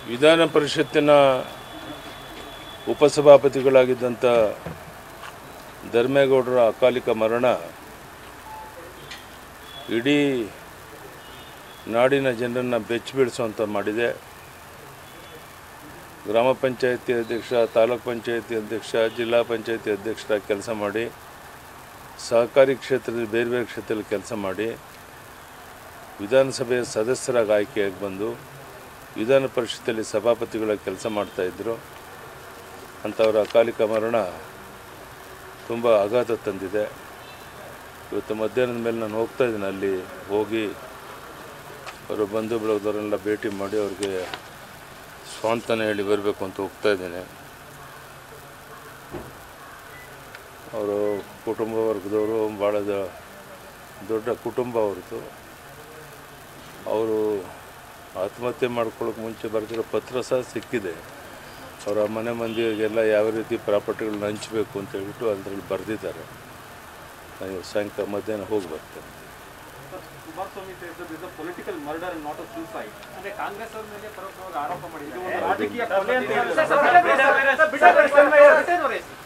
ವಿಧಾನ ಪರಿಷತ್ತಿನ ಉಪಸಭಾಪತಿಗಳಾಗಿದ್ದಂಥ ಧರ್ಮೇಗೌಡರ ಅಕಾಲಿಕ ಮರಣ ಇಡೀ ನಾಡಿನ ಜನರನ್ನು ಬೆಚ್ಚಿ ಬೀಳಿಸುವಂಥ ಮಾಡಿದೆ ಗ್ರಾಮ ಪಂಚಾಯತಿ ಅಧ್ಯಕ್ಷ ತಾಲೂಕ್ ಪಂಚಾಯತಿ ಅಧ್ಯಕ್ಷ ಜಿಲ್ಲಾ ಪಂಚಾಯತಿ ಅಧ್ಯಕ್ಷರಾಗಿ ಕೆಲಸ ಮಾಡಿ ಸಹಕಾರಿ ಕ್ಷೇತ್ರದಲ್ಲಿ ಬೇರೆ ಬೇರೆ ಕ್ಷೇತ್ರದಲ್ಲಿ ಕೆಲಸ ಮಾಡಿ ವಿಧಾನಸಭೆಯ ಸದಸ್ಯರಾಗಿ ಆಯ್ಕೆಯಾಗಿ ಬಂದು ವಿಧಾನ ಪರಿಷತ್ತಲ್ಲಿ ಸಭಾಪತಿಗಳಾಗಿ ಕೆಲಸ ಮಾಡ್ತಾಯಿದ್ರು ಅಂಥವರ ಅಕಾಲಿಕ ಮರಣ ತುಂಬ ಆಘಾತ ತಂದಿದೆ ಇವತ್ತು ಮಧ್ಯಾಹ್ನದ ಮೇಲೆ ನಾನು ಹೋಗ್ತಾ ಇದ್ದೀನಿ ಅಲ್ಲಿ ಹೋಗಿ ಅವರ ಬಂಧು ಬಳಗದವರೆಲ್ಲ ಭೇಟಿ ಮಾಡಿ ಅವ್ರಿಗೆ ಸ್ವಾಂತನ ಹೇಳಿ ಬರಬೇಕು ಅಂತ ಹೋಗ್ತಾ ಇದ್ದೇನೆ ಅವರು ಕುಟುಂಬ ವರ್ಗದವರು ಭಾಳ ದ- ದೊಡ್ಡ ಕುಟುಂಬ ಅವ್ರದ್ದು ಅವರು ಆತ್ಮಹತ್ಯೆ ಮಾಡ್ಕೊಳ್ಳೋಕೆ ಮುಂಚೆ ಬರೆದಿರೋ ಪತ್ರ ಸಹ ಸಿಕ್ಕಿದೆ ಅವರ ಮನೆ ಮಂದಿಗೆಲ್ಲ ಯಾವ ರೀತಿ ಪ್ರಾಪರ್ಟಿಗಳನ್ನ ಹಂಚಬೇಕು ಅಂತ ಹೇಳ್ಬಿಟ್ಟು ಅದರಲ್ಲಿ ಬರೆದಿದ್ದಾರೆ ನಾನು ಸಾಯಂಕಾಲ ಮಧ್ಯಾಹ್ನ ಹೋಗಿ ಬರ್ತೇನೆ Kumaraswamy political murder not a suicide ಅಂದ್ರೆ ಕಾಂಗ್ರೆಸ್ ಅವ್ರ ಮೇಲೆ ಪರೋಕ್ಷವಾಗಿ ಆರೋಪ ಇದು ಮಾಡಿದ್ದಾರೆ ಒಂದು ರಾಜಕೀಯ ಕೊಲೆ ಅಂತ ಸರ್, ಹೇಳಿದ್ದಾರೆ. ಸರ್, ಬಿಟ್ಟೆ ನೋಡಿ, ಸರ್, ಬಿಟ್ಟೆ ನೋಡಿ, ಸರ್, ಬಿಟ್ಟೆ ನೋಡಿ, ಸರ್.